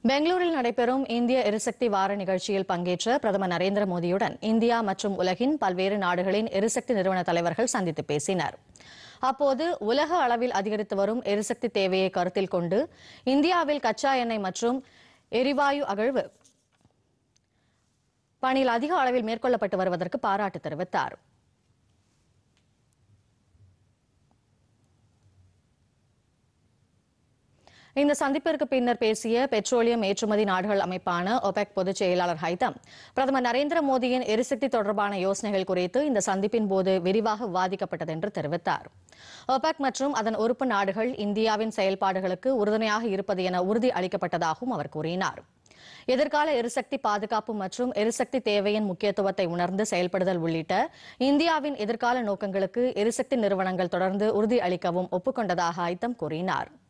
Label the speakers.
Speaker 1: பெங்களூரில் நடைபெறும் இந்திய எரிசக்தி வார நிகழ்ச்சியில் பங்கேற்ற பிரதமர் நரேந்திர மோடியுடன் இந்தியா மற்றும் உலகின் பல்வேறு நாடுகளின் எரிசக்தி நிறுவன தலைவர்கள் சந்தித்து பேசினர் அப்போது உலக அளவில் அதிகரித்து வரும் எரிசக்தி தேவையை கருத்தில் கொண்டு இந்தியாவில் கச்சா எண்ணெய் மற்றும் எரிவாயு அகழ்வு பணியில் அதிக அளவில் மேற்கொள்ளப்பட்டு வருவதற்கு பாராட்டு தெரிவித்தார் இந்த சந்திப்பிற்கு பின்னர் பேசிய பெட்ரோலியம் ஏற்றுமதி நாடுகள் அமைப்பான ஒபெக் பொதுச் செயலாளர் ஹைதம் பிரதமர் நரேந்திர மோடியின் எரிசக்தி தொடர்பான யோசனைகள் குறித்து இந்த சந்திப்பின் போது விரிவாக விவாதிக்கப்பட்டது என்று தெரிவித்தார் ஒபெக் மற்றும் அதன் உறுப்பு நாடுகள் இந்தியாவின் செயல்பாடுகளுக்கு உறுதுணையாக இருப்பது என உறுதி அளிக்கப்பட்டதாகவும் அவர் கூறினார் எதிர்கால எரிசக்தி பாதுகாப்பு மற்றும் எரிசக்தி தேவையின் முக்கியத்துவத்தை உணர்ந்து செயல்படுதல் உள்ளிட்ட இந்தியாவின் எதிர்கால நோக்கங்களுக்கு எரிசக்தி நிறுவனங்கள் தொடர்ந்து உறுதி அளிக்கவும் ஒப்புக்கொண்டதாக ஐத்தம் கூறினார்